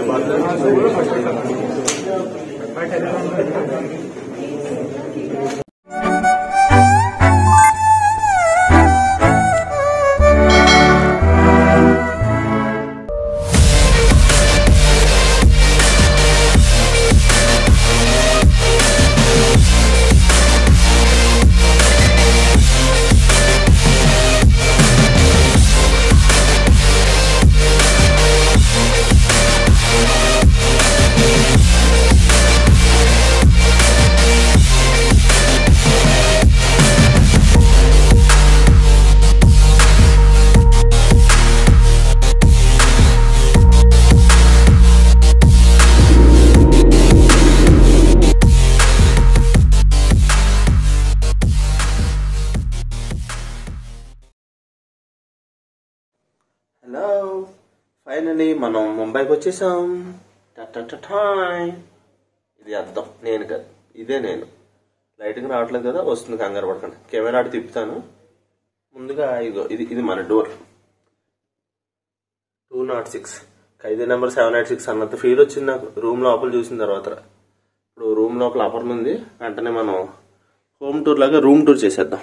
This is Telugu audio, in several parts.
హలో ఫైనలీ మనం ముంబైకి వచ్చేసాం టటటటాయ్. ఇది అర్థం నేను కాదు ఇదే నేను లైటింగ్ రావట్లేదు కదా వస్తుంది కంగారు పడకండి కెమెరా అటు తిప్పుతాను ముందుగా ఇదో ఇది ఇది మన door two not six Khaidi number seven eight six అన్నంత ఫీల్ వచ్చింది నాకు రూమ్ లోపల చూసిన తర్వాత ఇప్పుడు రూమ్ లోపల అపర్ణ ఉంది వెంటనే మనం హోమ్ టూర్ లాగా రూమ్ టూర్ చేసేద్దాం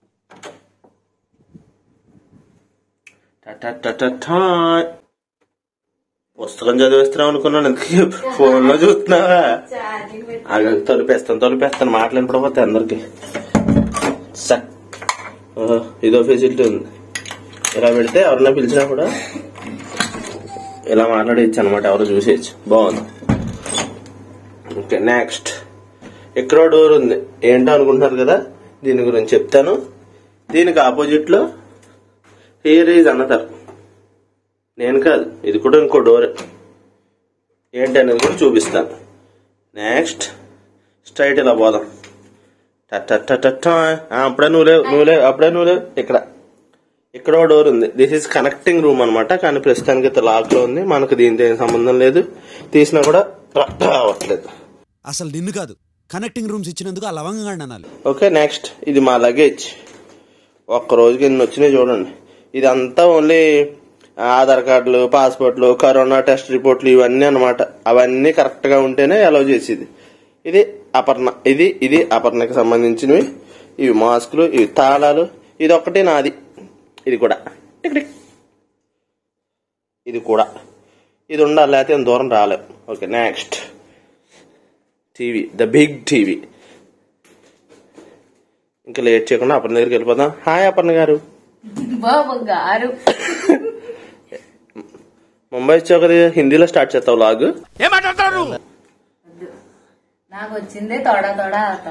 టటటటటాయ్. పుస్తకం చదివేస్తున్నాం అనుకున్నాను ఎందుకు ఫోన్ లో చూస్తున్నావా ఆగ, తొలిపేస్తాను తొలిపేస్తాను మాట్లాడిపోతే అందరికి సక్. ఓహో, ఇదో ఫెసిలిటీ ఉంది ఇలా పెడితే ఎవరన్నా పిలిచినా కూడా ఇలా మాట్లాడేయచ్చు అనమాట ఎవరు చూసేయచ్చు బాగుంది ఓకే నెక్స్ట్ ఇక్కడ డోర్ ఉంది ఏంటో అనుకుంటున్నారు కదా దీని గురించి చెప్తాను దీనికి ఆపోజిట్ లో హియర్ ఈజ్ అనదర్ నేను కాదు ఇది కూడా ఇంకో డోర్ ఏంటి అనేది కూడా చూపిస్తాను నెక్స్ట్ స్ట్రైట్ ఇలా పోదాం టట్టట్టట్టా. ఆ, అప్పుడే నువ్వు లేవు నువ్వు లేవు అప్పుడే నువ్వు లేవు ఇక్కడ ఇక్కడ ఓ డోర్ ఉంది దిస్ ఈస్ కనెక్టింగ్ రూమ్ అనమాట కానీ ప్రస్తుతానికి అయితే లాక్ లో ఉంది మనకు దీంతో ఏం సంబంధం లేదు తీసినా కూడా రావట్లేదు అసలు నిన్ను కాదు కనెక్టింగ్ రూమ్స్ ఇచ్చినందుకు ఆ లవంగా అనాలి ఓకే నెక్స్ట్ ఇది మా లగేజ్ ఒక్క రోజుకి ఎన్ని వచ్చినాయి చూడండి ఇదంతా ఓన్లీ ఆధార్ కార్డులు పాస్పోర్ట్లు కరోనా టెస్ట్ రిపోర్ట్లు ఇవన్నీ అన్నమాట అవన్నీ కరెక్ట్ గా ఉంటేనే అలౌ చేసేది ఇది అపర్ణ ఇది ఇది అపర్ణకి సంబంధించినవి ఇవి మాస్కులు ఇవి తాళాలు ఇది ఒక్కటే నాది ఇది కూడా టిక్ టిక్. ఇది కూడా ఇది ఉండాలి లేకపోతే ఇంత దూరం రాలేం okay next TV the big TV ఇంకా లేట్ చేయకుండా అపర్ణ దగ్గరికి వెళ్ళిపోదాం హాయ్ అపర్ణ గారు బాబు గారు ముంబై వచ్చావు కదా హిందీలో స్టార్ట్ చేస్తావు లాగ్ నాకు వచ్చిందే తోడ తోడ ఆత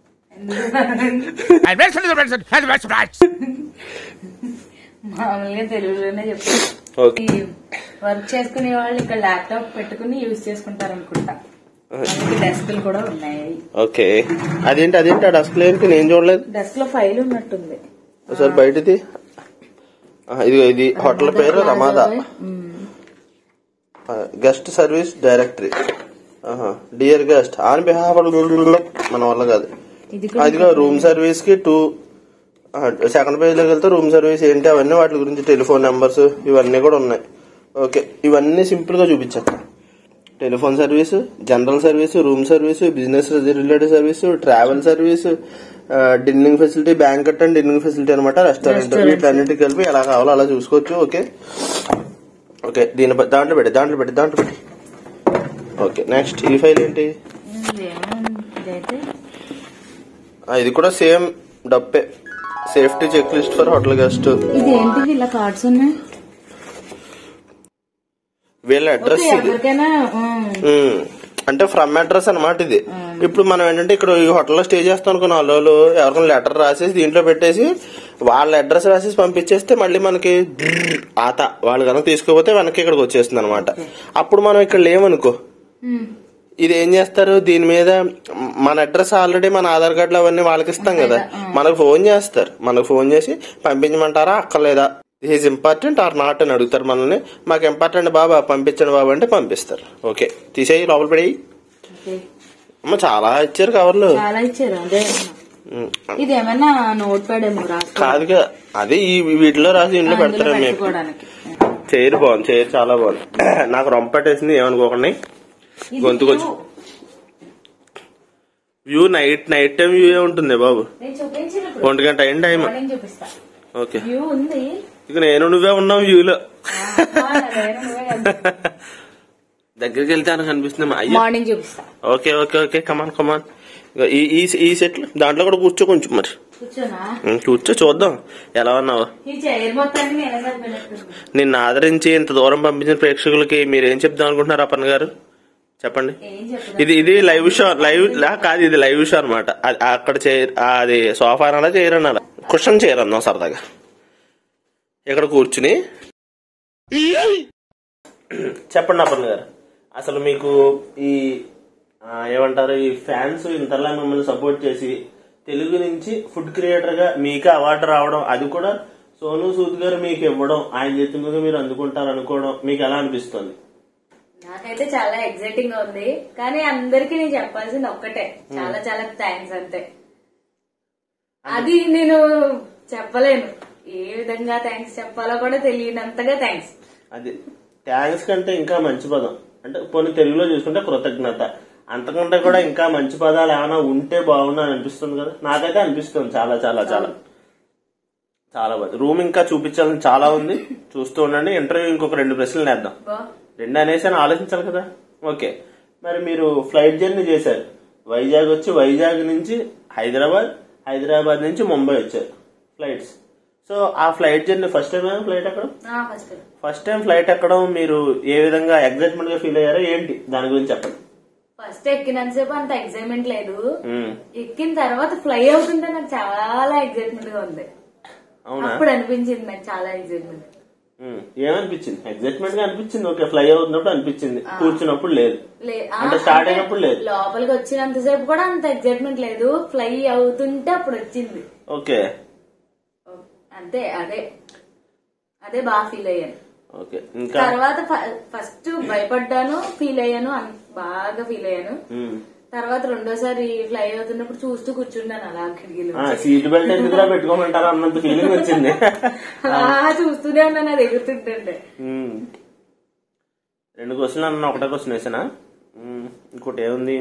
మామూలుగా తెలుగులోనే చెప్తాను ఓకే వర్క్ చేసుకునే వాళ్ళు ఇక్కడ ల్యాప్టాప్ పెట్టుకుని యూజ్ చేసుకుంటారు అనుకుంటా డెస్క్లు కూడా ఉన్నాయి ఓకే అదేంటి అదేంటి ఆ డస్క్ ఏంటి నేను చూడలేదు డెస్క్ లో ఫైల్ ఉన్నట్టుంది ఒకసారి బయటది ఆ, ఇది ఇది హోటల్ పేరు Ramada guest service directory dear guest on behalf మన వల్ల కాదు ఇది అదిగో రూమ్ సర్వీస్ కి టూ సెకండ్ పేజ్ లోకి వెళ్తే రూమ్ సర్వీస్ ఏంటి అవన్నీ వాటి గురించి టెలిఫోన్ నెంబర్స్ ఇవన్నీ కూడా ఉన్నాయి ఓకే ఇవన్నీ సింపుల్ గా చూపించాక telephone service general service room service business related service travel service dining facility banquet and dining facility అనమాట రెస్టారెంట్ వీటన్నిటికి కలిపి ఎలా కావాలో అలా చూసుకోవచ్చు ఓకే ఓకే దీని ప- దాంట్లో పెట్టి దాంట్లో పెట్టి దాంట్లో పెట్టి ఓకే నెక్స్ట్ ఈ ఫైల్ ఏంటి ఇదైతే ఆ, ఇది కూడా సేమ్ డబ్బే safety check list for hotel guest ఇది ఏంటి ఇలా కార్డ్స్ ఉన్నాయి వీళ్ళ అడ్రస్ ఓకే, ఇది ఎవరికైనా ఆ, ఉమ్, అంటే ఫ్రమ్ అడ్రస్ అన్నమాట ఇది ఇప్పుడు మనం ఏంటంటే ఇక్కడ ఈ హోటల్లో స్టే చేస్తాం అనుకున్న వాళ్ళు ఎవరికైనా లెటర్ రాసేసి దీంట్లో పెట్టేసి వాళ్ళ అడ్రస్ రాసేసి పంపించేస్తే మళ్ళీ మనకి డ్ర్ ఆత వాళ్ళు కనుక తీసుకోపోతే వెనక్కి ఇక్కడికి వచ్చేస్తుంది అనమాట అప్పుడు మనం ఇక్కడ లేవనుకో ఉమ్, ఇది ఏం చేస్తారు దీని మీద మన అడ్రస్ ఆల్రెడీ మన ఆధార్ కార్డులు అవన్నీ వాళ్ళకి ఇస్తాం కదా మనకు ఫోన్ చేస్తారు మనకు ఫోన్ చేసి పంపించమంటారా అక్కర్లేదా ఈజ్ ఇంపార్టెంట్ ఆర్ నాట్ అని అడుగుతారు మనల్ని మాకు ఇంపార్టెంట్ బాబా పంపించండి బాబా అంటే పంపిస్తారు ఓకే తీసేయి లోపల పడేయి ఓకే. అమ్మ చాలా ఇచ్చారు కవర్లు చాలా ఇచ్చారు అదే ఉమ్, ఇది ఏమైనా నోట్ ప్యాడ్ ఏమో రాసుకో కాదుగా అదే ఈ వీటిలో రాసి ఇంట్లో అందులో పెడతారు మీకు పెట్టుకోవడానికి చైర్ బాగుంది చైర్ చాలా బాగుంది నాకు రొంప పెట్టేసింది ఏమనుకోకండి ఇది గొంతుకు వచ్చి- view. View night night time view ఉంటుంది బాబు నేను చూపించిన ఒంటి గంట అయిన టైం మార్నింగ్ చూపిస్తా ఓకే వ్యూ ఉంది ఇక నేను నువ్వే ఉన్నావు వ్యూలో ఆ, నేను నువ్వే కదా. దగ్గరికి వెళ్తే అని కనిపిస్తుంది అయ్యా మార్నింగ్ చూపిస్తా okay okay okay come on come on ఈ ఈ ఈ సెట్లు దాంట్లో కూడా కూర్చో కొంచెం మరి కూర్చోనా ఉం, కూర్చో చూద్దాం ఎలా ఉన్నావు ఈ చైర్ మొత్తాన్ని నేనే చదివినట్టుంది నిన్ను ఆదరించి ఇంత దూరం పంపించిన ప్రేక్షకులకి మీరు ఏం చెప్దాం అనుకుంటున్నారు అప్పన్న గారు చెప్పండి ఏం చెప్పదు ఇది ఇది లైవ్ షో లైవ్ లా కాదు ఇది లైవ్ షో అనమాట అక్కడ చైర్ అది సోఫా అనాలా చైర్ అనాలా కుషన్ చైర్ అందాం సరదాగా ఇక్కడ కూర్చుని చెప్పండి అప్పన్న గారు అసలు మీకు ఈ ఆ, ఏమంటారు ఈ ఫ్యాన్స్ ఇంతలా మిమ్మల్ని సపోర్ట్ చేసి తెలుగు నుంచి ఫుడ్ క్రియేటర్ గా మీకే అవార్డు రావడం అది కూడా సోను సూద్ గారు మీకు ఇవ్వడం ఆయన చేతి మీద మీరు అందుకుంటారు అనుకోవడం మీకు ఎలా అనిపిస్తుంది నాకైతే చాలా ఎగ్జైటింగ్ గా ఉంది కానీ అందరికి నేను చెప్పాల్సింది ఒక్కటే చాలా చాలా థ్యాంక్స్ అంతే అది నేను చెప్పలేను ఏ విధంగా థ్యాంక్స్ చెప్పాలో కూడా తెలియనంతగా థ్యాంక్స్ అది థ్యాంక్స్ కంటే ఇంకా మంచి పదం అంటే పోనీ తెలుగులో చూసుకుంటే కృతజ్ఞత అంతకంటే కూడా ఇంకా మంచి పదాలు ఏమైనా ఉంటే బాగుండు అని అనిపిస్తుంది కదా నాకైతే అనిపిస్తుంది చాలా చాలా చాలా చాలా బాగుంది రూమ్ ఇంకా చూపించాలని చాలా ఉంది చూస్తూ ఉండండి ఇంటర్వ్యూ ఇంకొక రెండు ప్రశ్నలు వేద్దాం రెండు అనేసి అని ఆలోచించాలి కదా ఓకే మరి మీరు ఫ్లైట్ జర్నీ చేశారు వైజాగ్ వచ్చి వైజాగ్ నుంచి హైదరాబాద్ హైదరాబాద్ నుంచి ముంబై వచ్చారు ఫ్లైట్స్ సో ఆ flight journey first time flight ఎక్కడ ఫస్ట్ ఫస్ట్ టైం ఫ్లైట్ ఎక్కడం మీరు ఏ విధంగా ఎగ్జైట్మెంట్ గా ఫీల్ అయ్యారో ఏంటి దాని గురించి చెప్పండి ఫస్ట్ ఎక్కినంతసేపు అంత ఎక్సైట్మెంట్ లేదు మ్మ్. ఎక్కిన తర్వాత ఫ్లై అవుతుంటే నాకు చాలా ఎక్సైట్మెంట్ గా ఉంది అవునా అప్పుడు అనిపించింది నాకు చాలా ఎక్సైట్మెంట్ మ్మ్. ఏమనిపించింది ఎగ్జైట్మెంట్ గా అనిపించింది ఓకే ఫ్లై అవుతున్నప్పుడు అనిపించింది కూర్చున్నప్పుడు లేదు లే- ఆ, అంటే స్టార్ట్ అంటే అయినప్పుడు లేదు లోపలికి వచ్చినంతసేపు కూడా అంత ఎక్సైట్మెంట్ లేదు ఫ్లై అవుతుంటే అప్పుడు వచ్చింది ఓకే అంతే అదే అదే బాగా ఫీల్ అయ్యాను ఓకే ఇంకా తర్వాత ఫస్ట్ భయపడ్డాను ఫీల్ అయ్యాను అన్- బాగా ఫీల్ అయ్యాను మ్మ్. తర్వాత రెండోసారి ఫ్లై అవుతున్నప్పుడు చూస్తూ కూర్చున్నాను అలా కిటికీలో ఆ, సీట్ బెల్ట్ ఎందుకులా పెట్టుకోమంటారా అన్నంత ఫీలింగ్ వచ్చింది అలా చూస్తూనే ఉన్నాను అది ఎగురుతుంటే మ్మ్. రెండు క్వశ్చన్లు అన్న ఒకటే క్వశ్చన్ వేసానా మ్మ్. ఇంకోటి ఏముంది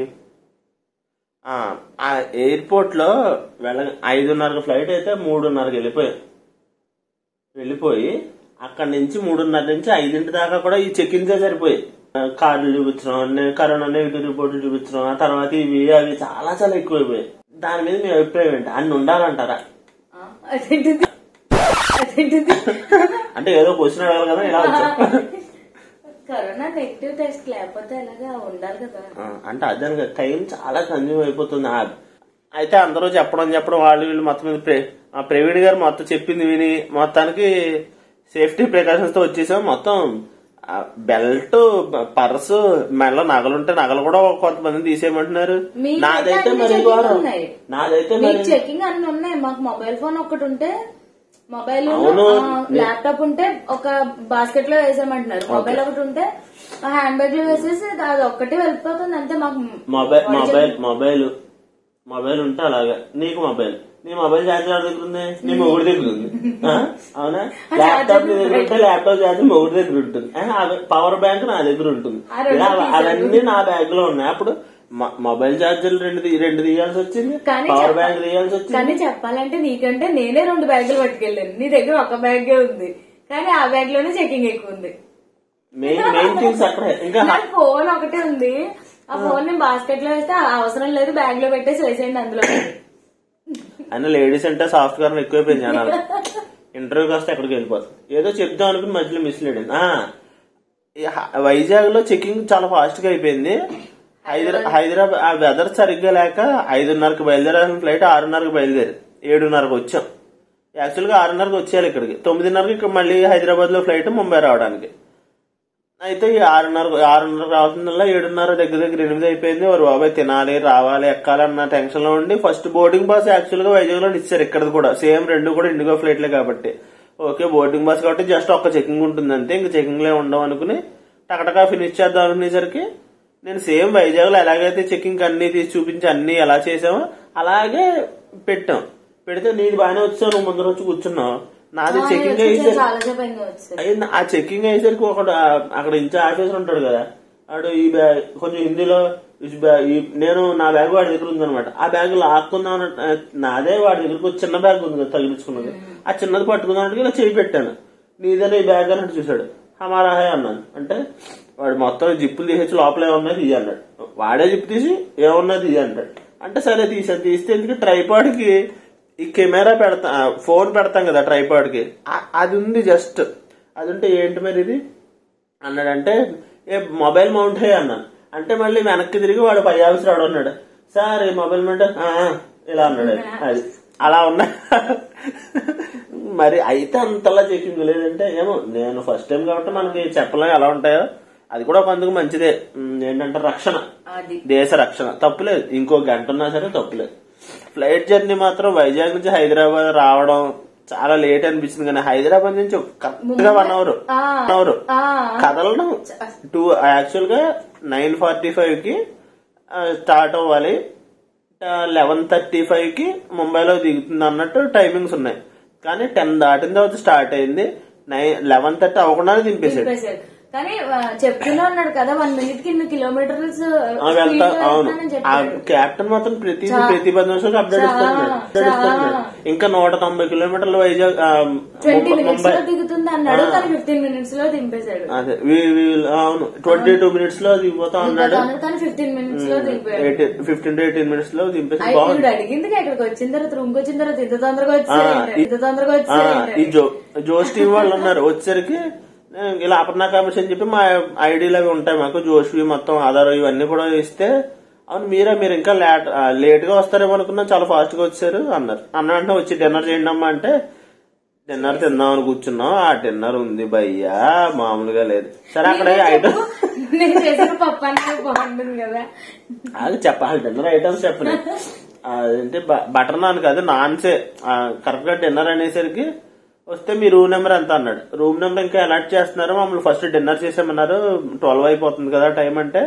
ఆ, ఆ ఎయిర్పోర్ట్ లో వెళ్ళ ఐదున్నరకు ఫ్లైట్ అయితే మూడున్నరకు వెళ్ళిపోయాం వెళ్ళిపోయి అక్కడి నుంచి మూడున్నర నుంచి ఐదింటి దాకా కూడా ఈ చెక్ ఇన్సే సరిపోయి ఆ, కార్డులు చూపించడం నే- కరోనా నెగిటివ్ రిపోర్టులు చూపించడం ఆ తర్వాత ఇవి అవి చాలా చాలా ఎక్కువైపోయాయి దాని మీద మీ అభిప్రాయం ఏంటి అన్ని ఉండాలంటారా ఆ, అదేంటిది అదేంటిది అంటే ఏదో క్వశ్చన్ అడగాలి కదా ఇలా వచ్చా కరోనా నెగిటివ్ టెస్ట్ లేకపోతే ఎలాగా ఉండాలి కదా ఆ, అంటే అదే టైం చాలా కన్జ్యూమ్ అయిపోతుంది ఆ- అయితే అందరూ చెప్పడం చెప్పడం వాళ్ళు వీళ్ళు మొత్తం మీద ప్రే- ఆ ప్రవీణ్ గారు మొత్తం చెప్పింది విని మొత్తానికి సేఫ్టీ ప్రికాషన్స్ తో వచ్చేసాం మొత్తం బెల్ట్ పర్సు మెడలో నగలుంటే నగలు కూడా కొంతమంది తీసేయమంటున్నారు మీకైతే నాదైతే అన్ని మరి చెకింగ్ ఘోరం. ఉన్నాయి. నాదైతే మీకు మరి చెకింగ్ అన్ని ఉన్నాయి మాకు మొబైల్ ఫోన్ ఒకటి ఉంటే మొబైల్ అవును. ల్యాప్టాప్ ఉంటే ఒక బాస్కెట్ లో వేసామంటున్నారు మొబైల్ ఒకటి ఉంటే హ్యాండ్ బ్యాగ్ లో వేసేసి అది ఒక్కటి వెళ్ళిపోతుంది అంతే మాకు మొబైల్ మొబైల్ మొబైల్ మొబైల్ ఉంటే అలాగా నీకు మొబైల్ నీ మొబైల్ ఛార్జర్ ఎవరి దగ్గర ఉంది నీ మొగుడి దగ్గర ఉంది ఆ? అవునా ల్యాప్టాప్ నీ దగ్గర ఉంటే ల్యాప్టాప్ ఛార్జర్ మొగుడి దగ్గర ఉంటుంది ఆ, అవి- పవర్ బ్యాంక్ నా దగ్గర ఉంటుంది ఆ రెండు ఇలా తీసేయండి. అవన్నీ నా బ్యాగ్ లో ఉన్నాయి అప్పుడు మొ- మొబైల్ ఛార్జర్లు రెండు తీ- రెండు తీయాల్సి వచ్చింది కానీ పవర్ చెప్ప- బ్యాంక్ తీయాల్సి వచ్చింది కానీ చెప్పాలంటే నీకంటే నేనే రెండు బ్యాగులు పట్టుకెళ్ళాను నీ దగ్గర ఒక బ్యాగే ఉంది కానీ ఆ బ్యాగ్ లోనే చెకింగ్ ఎక్కువ ఉంది మెయిన్ మెయిన్ థింగ్స్ అక్కడే ఇంకా నా ఫోన్ ఒకటే ఉంది ఆ ఫోన్ నేను బాస్కెట్ లో వేస్తే ఆ అవసరం లేదు బ్యాగ్ లో పెట్టేసి వేసేయండి అందులో అయినా లేడీస్ అంటే సాఫ్ట్ గార్న్ ఎక్కువైపోయింది జనాలు ఇంటర్వ్యూకి వస్తే ఎక్కడికి వెళ్ళిపోతుంది ఏదో చెప్దాం అనుకుని మధ్యలో మిస్లీడ్ వైజాగ్ లో చెకింగ్ చాలా ఫాస్ట్ గా అయిపోయింది హైదరా హైదరాబాద్ ఆ వెదర్ సరిగ్గా లేక ఐదున్నరకు బయలుదేరాల్సిన ఫ్లైట్ ఆరున్నరకు బయలుదేరి ఏడున్నరకు వచ్చాం యాక్చువల్ గా ఆరున్నరకు వచ్చేయాలి ఇక్కడికి తొమ్మిదిన్నరకు ఇక్కడ మళ్ళీ హైదరాబాద్ లో ఫ్లైట్ ముంబై రావడానికి అయితే ఈ ఆరున్నర ఆరున్నర రావాల్సిందల్లా ఏడున్నర దగ్గర దగ్గర ఎనిమిది అయిపోయింది వారు బాబాయ్ తినాలి రావాలి ఎక్కాలి అన్న టెన్షన్ లో ఉండి ఫస్ట్ బోర్డింగ్ బస్ యాక్చువల్ గా వైజాగ్ లో ఇచ్చారు ఇక్కడ కూడా సేమ్ రెండు కూడా ఇండిగో ఫ్లైట్లే కాబట్టి ఓకే బోర్డింగ్ బస్ కాబట్టి జస్ట్ ఒక్క చెకింగ్ ఉంటుంది అంతే ఇంక చెకింగ్ లే ఉండవు అనుకుని టకటకా ఫినిష్ చేద్దాం అనుకునేసరికి నేను సేమ్ వైజాగ్ లో ఎలాగైతే చెకింగ్ అన్ని తీసి చూపించి అన్ని ఎలా చేసామో అలాగే పెట్టాం పెడితే నీది బాగానే వచ్చావు నువ్వు ముందర వచ్చి కూర్చున్నావు నాది చెకింగ్ వచ్చేసారు, అయ్యేసరికి చాలా సేపు అయింది వచ్చేసరికి. అయ్యింది. ఆ చెకింగ్ అయ్యేసరికి ఒకడు ఆ- అక్కడ ఇన్ఛార్జ్ ఆఫీసర్ ఉంటాడు కదా వాడు ఈ బ్యాగ్ కొంచెం హిందీలో ఇస్ బ్యాగ్ ఈ- నేను నా బ్యాగ్ వాడి దగ్గర ఉందన్నమాట ఆ బ్యాగ్ లాక్కుందాం అన్న- ఆ, నాదే వాడి దగ్గరకు ఒక చిన్న బ్యాగ్ ఉంది కదా తగిలించుకున్నది ఆ చిన్నది పట్టుకుందాం అంటే ఇలా చేయి పెట్టాను నీదేనా ఈ బ్యాగ్ అన్నట్టు చూశాడు హమారా హే అన్నాను అంటే వాడు మొత్తం జిప్పులు తీసేసి లోపల ఏమన్నా తీయ అన్నాడు వాడే జిప్పు తీసి ఏమన్నా తీయ అంటాడు అంటే సరే తీసాను తీస్తే ఎందుకు ట్రైపాడ్ కి ఈ కెమెరా పెడతా ఆ, ఫోన్ పెడతాం కదా ట్రైపాడ్ కి ఆ- అది ఉంది జస్ట్ అది ఉంటే ఏంటి మరి ఇది అన్నాడంటే ఏ మొబైల్ మౌంట్ హే అన్నాను అంటే మళ్ళీ వెనక్కి తిరిగి వాడు పై ఆఫీస్ రాడు అన్నాడు సార్ ఈ మొబైల్ మౌంట్ ఆ, ఆ, ఇలా అన్నాడు అది అలా ఉన్నా మరి అయితే అంతలా చెకింగ్ లేదంటే ఏమో నేను ఫస్ట్ టైం కాబట్టి మనకి చెప్పలేం ఎలా ఉంటాయో అది కూడా ఒక అందుకు మంచిదే ఉమ్, ఏంటంటే రక్షణ అది దేశ రక్షణ తప్పులేదు ఇంకో గంట ఉన్నా సరే తప్పులేదు ఫ్లైట్ జర్నీ మాత్రం వైజాగ్ నుంచి హైదరాబాద్ రావడం చాలా లేట్ అనిపించింది కానీ హైదరాబాద్ నుంచి కరెక్ట్ గా వన్ అవర్ ఆ. వన్ అవర్ ఆ. కదలడం టూ యాక్చువల్ గా నైన్ ఫార్టీ ఫైవ్ కి స్టార్ట్ అవ్వాలి లెవెన్ థర్టీ ఫైవ్ కి ముంబైలో దిగుతుంది అన్నట్టు టైమింగ్స్ ఉన్నాయి కానీ టెన్ దాటిన తర్వాత స్టార్ట్ అయింది నైన్ లెవెన్ థర్టీ అవ్వకుండానే దింపేశాడు చెప్పేశాడు కానీ ఆ, చెప్తూనే ఉన్నాడు కదా వన్ మినిట్ కి ఇన్ని కిలోమీటర్స్ ఆ, వెళ్తా అవును ఆ కెప్టెన్ మాత్రం ప్రతి ప్రతి పది నిమిషాలకు అప్డేట్ ఇస్తున్నాడు అప్డేట్ ఇస్తున్నాడు ఇంకా నూట తొంభై కిలోమీటర్లు వైజాగ్ ఆ, ట్వంటీ ముంబై- మినిట్స్ ముంబై లో దిగుతుంది అన్నాడు కానీ ఫిఫ్టీన్ మినిట్స్ లో దింపేశాడు అదే వీ- వీ- అవును ట్వంటీ టూ మినిట్స్ లో దిగిపోతా ఉన్నాడు కానీ ఫిఫ్టీన్ మినిట్స్ లో దిగిపోయాడు ఫిఫ్టీన్ టు ఎయిటీన్ మినిట్స్ లో దింపేసి అయితే బాగుంది వీడు అడిగింది ఇక్కడికి వచ్చిన తర్వాత రూమ్ కి వచ్చిన తర్వాత ఇంత తొందరగా వచ్చారు ఈ- ఇంత తొందరగా ఆ, వచ్చారు ఈ జో జోష్ టీం వాళ్ళు ఉన్నారు వచ్చేసరికి నేను ఇలా అపర్ణ కామర్స్ అని చెప్పి మా ఐడీలు అవి ఉంటాయి మాకు జోష్వి మొత్తం ఆధార్ ఇవన్నీ కూడా ఇస్తే అవును మీరే మీరు ఇంకా లేట్ లేట్ గా వస్తారేమో అనుకున్నా చాలా ఫాస్ట్ గా వచ్చారు అన్నారు అన్న వెంటనే వచ్చి డిన్నర్ చేయండి అమ్మా అంటే డిన్నర్ తిందామని కూర్చున్నాం ఆ డిన్నర్ ఉంది భయ్యా మామూలుగా లేదు సరే అక్కడ ఐటమ్ నేను చేసిన పప్పు అన్న బాగుంటుంది కదా అది చెప్పాలి డిన్నర్ ఐటమ్స్ చెప్పలే అదేంటి బ- బటర్ నాన్ కాదు నాన్సే కరెక్ట్ గా డిన్నర్ అనేసరికి వస్తే మీ రూమ్ నెంబర్ ఎంత అన్నాడు రూమ్ నెంబర్ ఇంకా అలాట్ చేస్తున్నారు మమ్మల్ని ఫస్ట్ డిన్నర్ చేసామన్నారు ట్వెల్వ్ అయిపోతుంది కదా టైం అంటే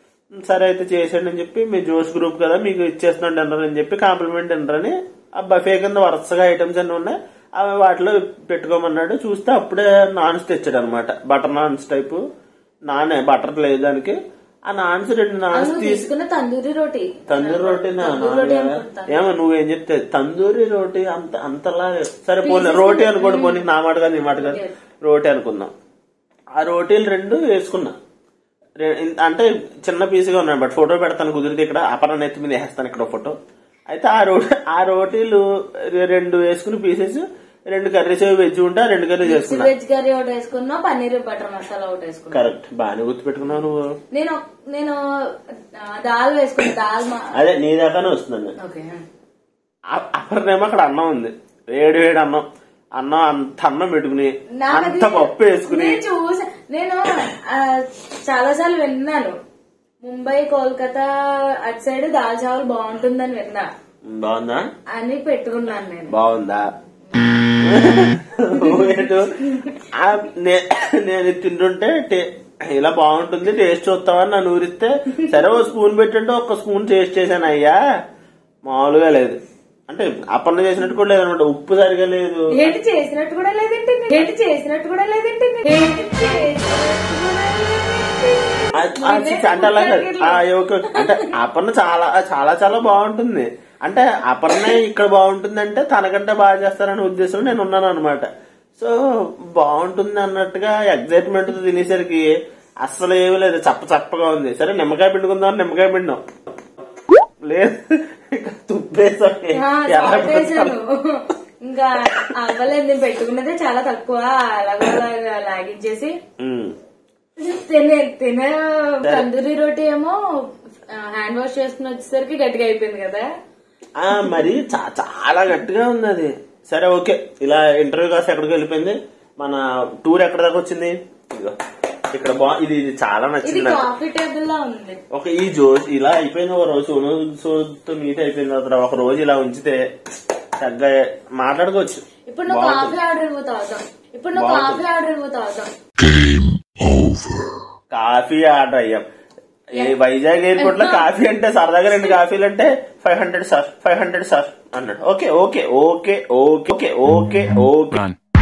సరే అయితే చేసేయండి అని చెప్పి మీ జోష్ గ్రూప్ కదా మీకు ఇచ్చేస్తున్నాం డిన్నర్ అని చెప్పి కాంప్లిమెంట్ డిన్నర్ అని ఆ బఫే కింద వరుసగా ఐటమ్స్ అన్ని ఉన్నాయి అవి వాటిలో పెట్టుకోమన్నాడు చూస్తే అప్పుడే నాన్స్ తెచ్చాడు అనమాట బటర్ నాన్స్ టైపు నానే బటర్ లేదు దానికి ఆ నాన్స్ రెండు నాన్స్ నువ్వు తీసి తీసుకున్న తందూరి రోటీ తందూరి రోటీ తందూరి రోటీ అనుకుంటా ఏమో నువ్వేం చెప్తే తందూరి రోటీ అంత అంతలా సరే పోనీ రోటీ అనుకోండి పోనీ నా మాట కాదు నీ మాట కాదు రోటీ అనుకుందాం ఆ రోటీలు రెండు వేసుకున్నా రె- ఇన్- అంటే చిన్న పీసుగా ఉన్నాయి బట్ ఫోటో పెడతాను కుదిరితే ఇక్కడ అపర నెత్తి మీద వేస్తాను ఇక్కడ ఫోటో అయితే ఆ రో ఆ రోటీలు రె- రెండు వేసుకుని పీసెస్ రెండు కర్రీస్ వెజ్ ఉంటే ఆ రెండు కర్రీ చేసుకున్నా వెజ్ కర్రీ ఒకటి వేసుకున్నా పన్నీర్ బటర్ మసాలా ఒకటి వేసుకున్నా కరెక్ట్ బాగానే గుర్తు పెట్టుకున్నావు నువ్వు నేను నేను ఆ, దాల్ వేసుకున్నా దాల్ మా అదే నీ దాకానే వస్తుందండి ఓకే ఆ- అప్పటినేమో అక్కడ అన్నం ఉంది వేడి వేడి అన్నం అన్నం అంత అన్నం పెట్టుకుని నాకది- అంత పప్పు వేసుకుని నేను చూసా నేను చాలా సార్లు విన్నాను ముంబై కోల్కతా అటు సైడ్ దాల్ చావల్ బాగుంటుందని విన్నా బాగుందా అని పెట్టుకున్నాను నేను బాగుందా ఏంటో, ఆ నే- నేను ఇది తింటుంటే టే- ఇలా బాగుంటుంది టేస్ట్ చూస్తావని నన్ను ఊరిస్తే సరే ఓ స్పూన్ పెట్టంటే ఒక స్పూన్ టేస్ట్ చేశాను అయ్యా మామూలుగా లేదు అంటే అప్పన్న చేసినట్టు కూడా లేదనమాట ఉప్పు సరిగా లేదు ఏంటి చేసినట్టు కూడా లేదంటే ఏంటి చేసినట్టు కూడా లేదంటే ఏంటి చేసినట్టు కూడా లేదేంటి? ఆ- ఆ చిచ్చ అంటే అలా కాదు. ఆ, ఓకే, ఓకే. అంటే అపర్ణ చాలా చాలా చాలా బాగుంటుంది అంటే అపర్ణ ఇక్కడ బాగుంటుంది అంటే తనకంటే బాగా చేస్తారనే ఉద్దేశం నేను ఉన్నాను అనమాట సో బాగుంటుంది అన్నట్టుగా ఎగ్జైట్మెంట్ తో తినేసరికి అస్సలు ఏమీ లేదు చప్ప చప్పగా ఉంది సరే నిమ్మకాయ పిండుకుందాం నిమ్మకాయ పిండాం లేదు ఇక తుప్పేసాం ఆ, ఎలా salt వేసాను. పెడతాం? ఇంకా అవ్వలేదు నేను పెట్టుకున్నదే చాలా తక్కువ అలాగో అలాగా లాగించేసి ఉమ్. తినే తినే తందూరి రోటీ ఏమో హ్యాండ్ వాష్ చేసుకుని వచ్చేసరికి గట్టిగా అయిపోయింది కదా ఆ మరి చా- చాలా గట్టిగా ఉంది అది సరే ఓకే ఇలా ఇంటర్వ్యూ కాస్త ఎక్కడికి వెళ్ళిపోయింది మన టూర్ ఎక్కడ దాకా వచ్చింది ఇదిగో. ఇక్కడ బా ఇది ఇది చాలా ఇది నచ్చింది నాకు కాఫీ టేబుల్ లా ఉంది ఒక ఈ జోష్ ఇలా అయిపోయింది ఒక రోజు సోను సోతో మీట్ అయిపోయిన తర్వాత ఒక రోజు ఇలా ఉంచితే చక్కగా మాట్లాడుకోవచ్చు ఇప్పుడు నువ్వు బాగుంటుంది. కాఫీ ఆర్డర్ ఇవ్వు తాగుతాం ఇప్పుడు నువ్వు బాగుంటుంది. కాఫీ ఆర్డర్ ఇవ్వు తాగుతాం కాఫీ ఆర్డర్ అయ్యాం ఈ వైజాగ్ ఎయిర్పోర్ట్ లో కాఫీ అంటే సరదాగా రెండు కాఫీలు అంటే five hundred sir five hundred sir అన్నాడు okay okay okay okay okay okay okay Run.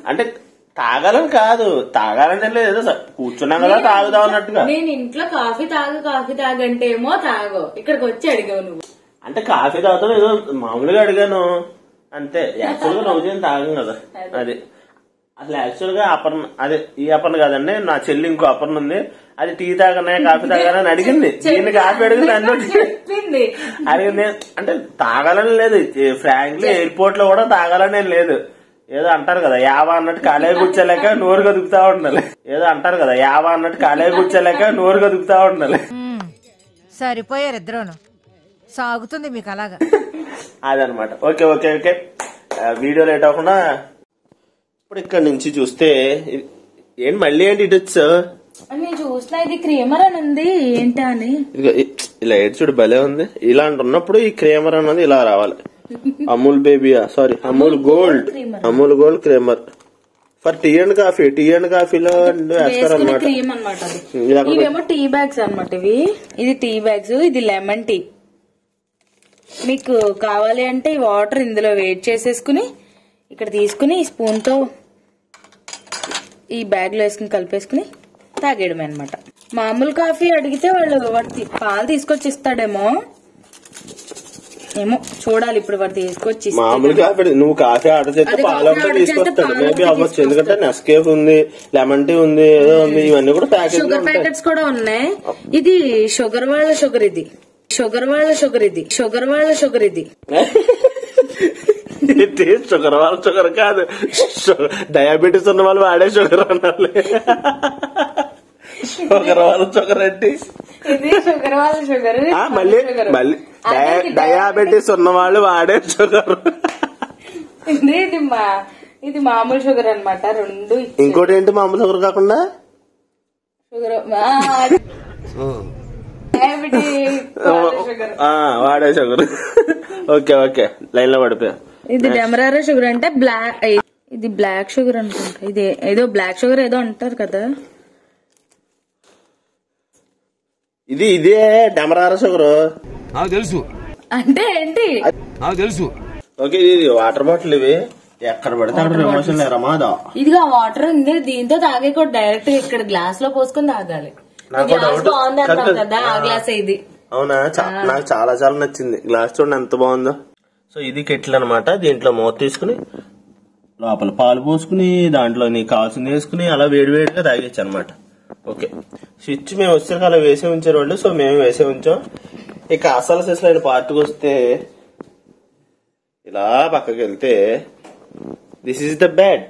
అంటే తాగాలని కాదు తాగాలని లేదు ఏదో స- కూర్చున్నాం కదా తాగుదాం అన్నట్టుగా నేను ఇంట్లో కాఫీ తాగు కాఫీ తాగంటే ఏమో తాగో ఇక్కడికి వచ్చి అడిగావు నువ్వు అంటే కాఫీ తాగుతాం ఏదో మామూలుగా అడిగాను అంతే యాక్చువల్ గా రోజు ఏం తాగం కదా అది అసలు యాక్చువల్ గా అపర్ణ అదే ఈ అపర్ణ కాదండి నా చెల్లి ఇంకో అపర్ణ ఉంది అది టీ తాగనే కాఫీ తాగానే అని అడిగింది దీన్ని కాఫీ అడిగింది నన్ను చెప్పింది అడిగింది అంటే తాగాలని లేదు ఫ్రాంక్లీ ఎయిర్పోర్ట్ లో కూడా తాగాలని ఏం లేదు ఏదో అంటారు కదా యావా అన్నట్టు కాలే కూర్చోలేక నోరు కదుపుతా ఉండాలి ఏదో అంటారు కదా యావా అన్నట్టు కాలే కూర్చోలేక నోరు కదుపుతా ఉండాలి మ్మ్. సరిపోయారు ఇద్దరును సాగుతుంది మీకు అలాగా అదనమాట ఓకే ఓకే ఓకే ఆ, వీడియో లేట్ అవ్వకుండా ఇప్పుడు ఇక్కడ నుంచి చూస్తే ఇది- ఏంటి మళ్ళీ ఏంటి ఇటు వచ్చా నేను చూసిన ఇది క్రీమర్ అని ఉంది ఏంటా అని ఇదిగో ఇ- ఇలా ఏడు చూడు భలే ఉంది ఇలాంటి ఉన్నప్పుడు ఈ క్రేమర్ అన్నది ఇలా రావాలి అమూల్ బేబియా sorry Amul gold Amul gold creamer for tea and coffee tea and కాఫీలో వేసుకునే వేస్తారనమాట క్రీమ్ అనమాట అది ఇది అక్కడ ఇవేమో టీ బ్యాగ్స్ అన్నమాట ఇవి ఇది టీ బ్యాగ్స్ ఇది లెమన్ టీ మీకు కావాలి అంటే ఈ వాటర్ ఇందులో వేడి చేసేసుకుని ఇక్కడ తీసుకుని ఈ స్పూన్ తో ఈ బ్యాగ్ లో వేసుకుని కలిపేసుకుని తాగేయడమే అనమాట మామూలు కాఫీ అడిగితే వాళ్ళు వాడు తీ- పాలు తీసుకొచ్చి ఇస్తాడేమో ఏమో చూడాలి ఇప్పుడు వాడు తీసుకొచ్చి ఇస్తే మామూలు కాఫీ నువ్వు కాఫీ ఆర్డర్ చేస్తే అదే పాలు కాఫీ ఒకటే ఆర్డర్ చేస్తే తీసుకొస్తాడు పాలు మేబీ ఒకటే అవ్వచ్చు ఎందుకంటే నెస్కేఫ్ ఉంది లెమన్ టీ ఉంది ఏదో ఉంది ఇవన్నీ కూడా ప్యాకెట్ షుగర్ ప్యాకెట్స్ కూడా ఉన్నాయి ఇది షుగర్ వాళ్ళ షుగర్ ఇది షుగర్ వాళ్ళ షుగర్ ఇది షుగర్ వాళ్ళ షుగర్ ఇది ఇది షుగర్ వాళ్ళ షుగర్ కాదు షుగర్- డయాబెటీస్ ఉన్న వాళ్ళు వాడే షుగర్ అనాలి షుగర్ వాళ్ళ షుగర్ అంటే ఇది షుగర్ వాళ్ళ షుగర్ ఆ, మళ్ళీ మళ్ళీ డయా- డయాబెటీస్ ఉన్న వాళ్ళు వాడే షుగర్ ఇది ఇది మా ఇది మామూలు షుగర్ అన్నమాట రెండు ఇంకోటి ఏంటి మామూలు షుగర్ కాకుండా షుగర్ షుగర్ ఆ, వాడే షుగర్ ఓకే ఓకే లైన్ లో పడిపోయా ఇది డెమరారా షుగర్ అంటే బ్లాక్ ఇది బ్లాక్ షుగర్ అనుకుంటా ఇది ఏదో బ్లాక్ షుగర్ ఏదో అంటారు కదా ఇది ఇదే డెమరార షుగర్ నాకు తెలుసు అంటే ఏంటి నాకు తెలుసు ఓకే ఇది వాటర్ బాటిల్ ఇవి ఎక్కడ పడితే అక్కడ ప్రమోషన్ లేరా మాదా ఇదిగా వాటర్ ఉంది దీంతో తాగేకూడదు డైరెక్ట్ ఇక్కడ గ్లాస్ లో పోసుకొని తాగాలి నాకు గ్లాస్ డౌట్. బాగుంది అన్నావు కరెక్ట్. కదా ఆ గ్లాస్ ఇది అవునా చా- నాకు చాలా చాలా నచ్చింది గ్లాస్ చూడండి ఎంత బాగుందో సో ఇది కెటిల్ అనమాట దీంట్లో మూత తీసుకుని లోపల పాలు పోసుకుని దాంట్లో నీకు కావాల్సింది వేసుకుని అలా వేడివేడిగా తాగేచ్చు అనమాట ఓకే స్విచ్ మేము వచ్చాక అలా వేసే ఉంచారు వాళ్ళు సో మేము వేసే ఉంచాం ఇక అసలు సిసలైన పార్ట్కి వస్తే ఇలా పక్కకి వెళ్తే దిస్ ఈస్ ద బెడ్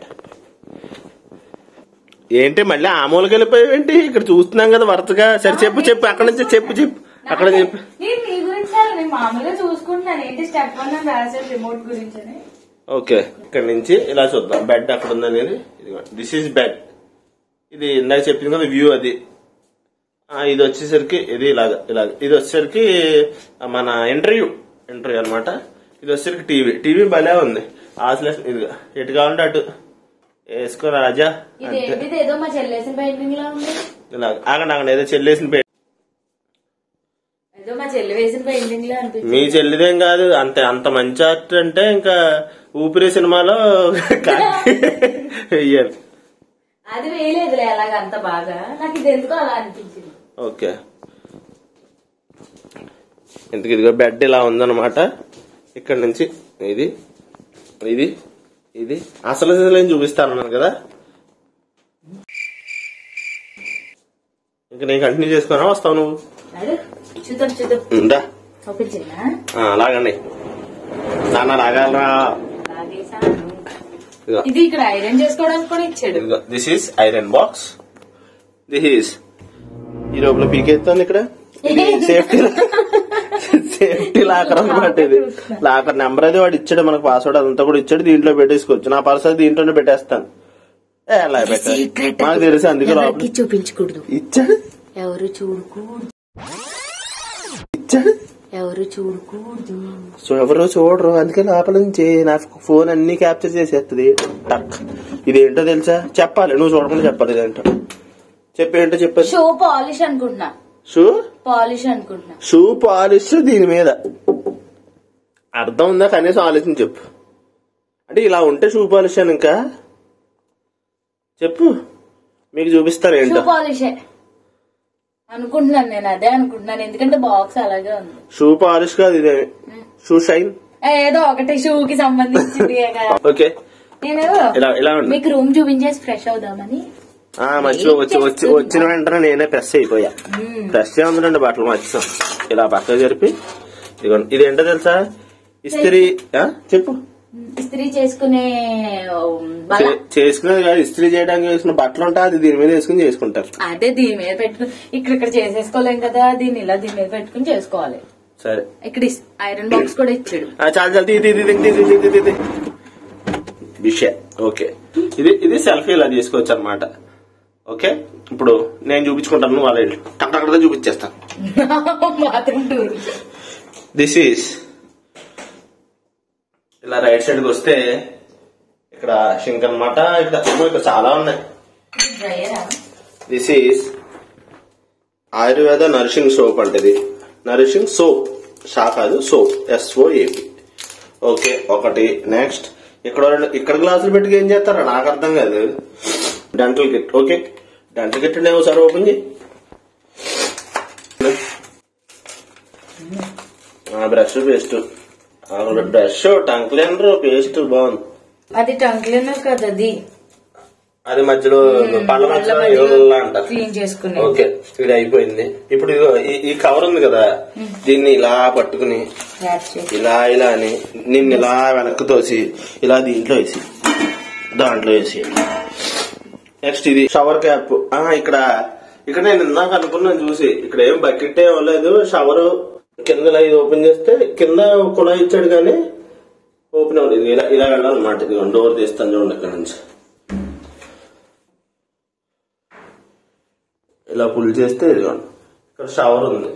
ఏంటి మళ్ళీ ఆ మూలకి వెళ్ళిపోయావేంటి ఇక్కడ చూస్తున్నాం కదా వరుసగా సరే చెప్పు చెప్పు అక్కడ నుంచి చెప్పు చెప్పు అక్కడ చెప్పు నేను నీ గురించి కాదు, నేను మామూలుగా చూసుకుంటున్నాను ఏంటి స్టెప్ వన్ అని రాశాడు రిమోట్ గురించి అని ఓకే ఇక్కడ నుంచి ఇలా చూద్దాం బెడ్ అక్కడ ఉంది అనేది దిస్ ఈజ్ బెడ్ ఇది ఇందాక చెప్పింది కదా వ్యూ అది ఆ, ఇది వచ్చేసరికి ఇది ఇలాగ ఇలాగ ఇది వచ్చేసరికి మన ఇంటర్వ్యూ ఇంటర్వ్యూ అన్నమాట ఇది వచ్చేసరికి టీవీ టీవీ భలే ఉంది ఆసలేషన్ ఇది ఎటు కావాలంటే అటు వేసుకో రాజా ఇది అంతే ఏంటిది ఏదో మా చెల్లేసిన పెయింటింగ్ లా ఉంది ఇలాగ ఆగండి ఆగండి ఏదో చెల్లేసిన పే ఏదో మా చెల్లి వేసిన పెయింటింగ్ లా అనిపించింది మీ చెల్లిదేం కాదు అంతే అంత మంచి ఆర్ట్ అంటే ఇంకా ఊపిరి సినిమాలో వెయ్యాలి అది వేయలేదులే అలాగ అంత బాగా నాకు ఇది ఎందుకో అలా అనిపించింది ఓకే ఇంతకు ఇదిగో బెడ్ ఇలా ఉందన్నమాట ఇక్కడ నుంచి ఇది ఇది ఇది అసలు అసలు ఏం చూపిస్తాను కదా ఇంకా నేను కంటిన్యూ చేసుకున్నా వస్తావు నువ్వు అడు చూద్దాం చూద్దాం ఉందా ఓపెన్ చేయనా ఆ, లాగండి నాన్న లాగాలరా లాగేసాను ఇదిగో ఇది ఇక్కడ ఐరన్ చేసుకోవడానికి కూడా ఇచ్చాడు ఇదిగో this is iron box this is ఈ లోపల పీకేస్తాను ఇక్కడ ఇది సేఫ్టీ సేఫ్టీ లాకర్ అనమాట ఇది లాకర్ నెంబర్ అది వాడు ఇచ్చాడు మనకు పాస్వర్డ్ అదంతా కూడా ఇచ్చాడు దీంట్లో పెట్టేసుకోవచ్చు నా పర్స్ అది దీంట్లోనే పెట్టేస్తాను ఏ, అలా పెట్టాలి మాకు తెలుసు అందుకే లోపల ఎవరికి చూపించకూడదు ఇచ్చాడు ఎవరు చూడకూడదు ఇచ్చాడు ఎవరు చూడకూడదు సో ఎవరో చూడరు అందుకే లోపల నుంచి నా ఫోన్ అన్ని క్యాప్చర్ చేసేస్తుంది టక్ ఇదేంటో తెలుసా చెప్పాలి నువ్వు చూడకుండా చెప్పాలి ఇదేంటో చెప్పేంటో చెప్పాలి షో పాలిష్ అనుకుంటున్నా షూ పాలిష్ అనుకుంటున్నా షూ పాలిష్ దీని మీద అర్థం ఉందా కనీసం ఆలోచన చెప్పు అంటే ఇలా ఉంటే షూ పాలిష్ అని ఇంకా చెప్పు మీకు చూపిస్తారు షూ ఏంటో పాలిషే అనుకుంటున్నాను నేను అదే అనుకుంటున్నాను ఎందుకంటే బాక్స్ అలాగే ఉంది షూ పాలిష్ కాదు ఇదే షూ షైన్ ఏ, ఏదో ఒకటి షూ కి సంబంధించింది ఓకే నేను ఇలా ఇలా ఉంది మీకు రూమ్ చూపించేసి ఫ్రెష్ అవుదామని ఆ మధ్యలో వచ్చి వచ్చి వచ్చిన వెంటనే నేనే ప్రెస్ అయిపోయా ప్రెస్ ఉందండి బట్టలు మధ్య ఇలా పక్కకు జరిపి ఇదిగోండి ఇది ఏంటో తెలుసా ఇస్త్రీ ఆ? చెప్పు ఇస్త్రీ చేసుకునే బల చే- చేసుకునేది కాదు ఇస్త్రీ చేయడానికి వేసిన బట్టలు ఉంటాయి అది దీని మీద వేసుకుని చేసుకుంటారు అదే దీని మీద పెట్టుకుని ఇక్కడ ఇక్కడ చేసేసుకోలేం కదా దీన్ని ఇలా దీని మీద పెట్టుకుని చేసుకోవాలి సరే ఇక్కడ ఇస్- ఐరన్ బాక్స్ కూడా ఇచ్చాడు ఆ, చాలు చాలు తీ తీ తీ తీ తీ తీ తీ తీ విషయ ఓకే ఇది ఇది సెల్ఫీ ఇలా తీసుకోవచ్చు అనమాట ఓకే ఇప్పుడు నేను చూపించుకుంటాను నువ్వు అలా వెళ్ళు టక్ టక్ టక్ చూపించేస్తాను బాత్రూమ్ టూర్ దిస్ ఈస్ ఇలా రైట్ సైడ్ కి వస్తే ఇక్కడ షింక్ అనమాట ఇక్కడ అమ్మో, ఇక్కడ చాలా ఉన్నాయి డ్రైయరా this is ayurveda nourishing soap అంటది నరిషింగ్ సోప్ షా కాదు సోప్ ఎస్ఓ ఏపి ఓకే ఒకటి నెక్స్ట్ ఇక్కడ రెండు- ఇక్కడ గ్లాసులు పెట్టి ఏం చేస్తారా నాకు అర్థం కాదు dental kit okay dental kit నేను ఒకసారి ఓపెన్ చేయి brush paste brush tongue cleaner paste బాగుంది అది టంగ్ క్లీనర్ కదా అది అది మధ్యలో పళ్ళ మధ్యలో ఇలా అంటారు క్లీన్ చేసుకునే ఓకే ఇది అయిపోయింది ఇప్పుడు ఇదిగో ఈ- ఈ కవర్ ఉంది కదా దీన్ని ఇలా పట్టుకుని ర్యాప్ చేసి ఇలా ఇలా అని నిన్ను ఇలా వెనక్కి తోసి ఇలా దీంట్లో వేసి దాంట్లో వేసి నెక్స్ట్ ఇది షవర్ క్యాప్ ఆ ఇక్కడ ఇక్కడ నేను ఇందాక అనుకున్నాను చూసి ఇక్కడ ఏం బకెట్ ఏం లేదు షవర్ కింద ఇలా ఇది ఓపెన్ చేస్తే కింద కుళాయి ఇచ్చాడు కానీ ఓపెన్ అవ్వలేదు ఇలా ఇలా వెళ్ళాలన్నమాట ఇది డోర్ తీస్తాను చూడండి ఇక్కడ నుంచి ఇలా పుల్ చేస్తే ఇదిగోండి ఇక్కడ షవర్ ఉంది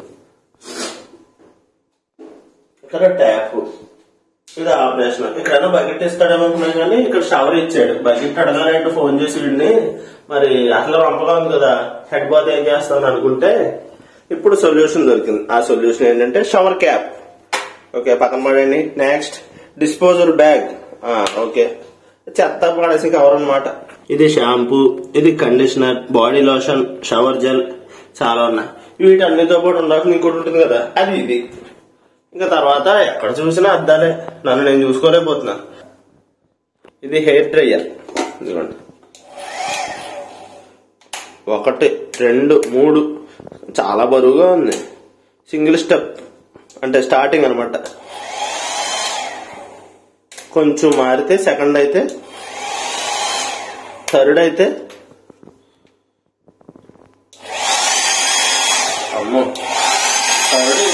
ఇక్కడ ట్యాప్ ఇది ఆపరేషన్ ఇక్కడైనా బకెట్ ఇస్తాడేమో అనుకున్నాను కానీ ఇక్కడ షవర్ ఇచ్చాడు బకెట్ అడగాలంటే ఫోన్ చేసి వీడిని మరి అట్లా పంపగా ఉంది కదా హెడ్ బాత్ ఏం చేస్తామని అనుకుంటే ఇప్పుడు సొల్యూషన్ దొరికింది ఆ సొల్యూషన్ ఏంటంటే షవర్ క్యాప్ ఓకే పక్కన పడండి నెక్స్ట్ డిస్పోజల్ బ్యాగ్ ఓకే చెత్త పడేసి కవర్ అన్నమాట ఇది షాంపూ ఇది conditioner body lotion shower gel చాలా ఉన్నాయి వీటన్నిటితో పాటు ఉండాల్సిన ఇంకోటి ఉంటుంది కదా అది ఇది ఇంకా తర్వాత ఎక్కడ చూసినా అద్దాలే నన్ను నేను చూసుకోలేకపోతున్నా ఇది హెయిర్ డ్రైయర్ ఇదిగోండి ఒకటి రెండు మూడు చాలా బరువుగా ఉంది సింగిల్ స్టెప్ అంటే స్టార్టింగ్ అనమాట కొంచెం మారితే సెకండ్ అయితే థర్డ్ అయితే అమ్మో థర్డ్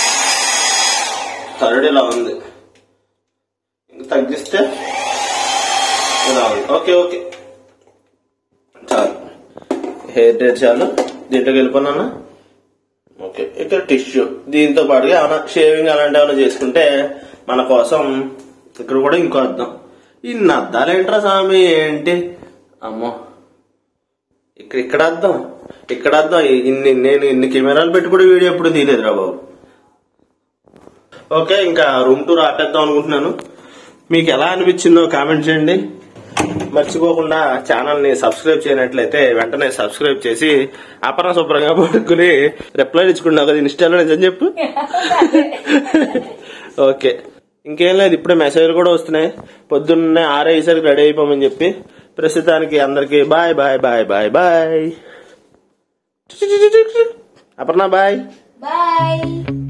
థర్డ్ ఇలా ఉంది ఇంక తగ్గిస్తే ఇలా ఉంది ఓకే ఓకే చాలు హెయిర్ డ్రైర్ చాలు దీంట్లోకి వెళ్ళిపోయినా ఓకే ఇక్కడ టిష్యూ దీంతో పాటుగా ఏమైనా షేవింగ్ అలాంటి ఏమైనా చేసుకుంటే మన కోసం ఇక్కడ కూడా ఇంకో అద్దం ఇన్ని అద్దాలు ఏంట్రా స్వామి ఏంటి అమ్మో ఇక్కడ ఇక్కడ అద్దం ఇక్కడ అద్దం ఇన్ని నేను ఇన్ని కెమెరాలు పెట్టి కూడా వీడియో ఎప్పుడు తీయలేదురా బాబు ఓకే ఇంకా రూమ్ టూర్ ఆపేద్దాం అనుకుంటున్నాను మీకు ఎలా అనిపించిందో కామెంట్ చేయండి మర్చిపోకుండా ఛానల్ ని సబ్స్క్రైబ్ చేయనట్లయితే వెంటనే సబ్స్క్రైబ్ చేసి అపర శుభ్రంగా పడుకుని రిప్లై ఇచ్చుకున్నావు కదా ఇన్స్టాలో నిజం చెప్పు ఓకే ఇంకేం లేదు ఇప్పుడే మెసేజ్లు కూడా వస్తున్నాయి పొద్దున్నే ఆరేసరికి రెడీ అయిపోమని చెప్పి ప్రస్తుతానికి అందరికి bye bye bye bye bye Aparna bye bye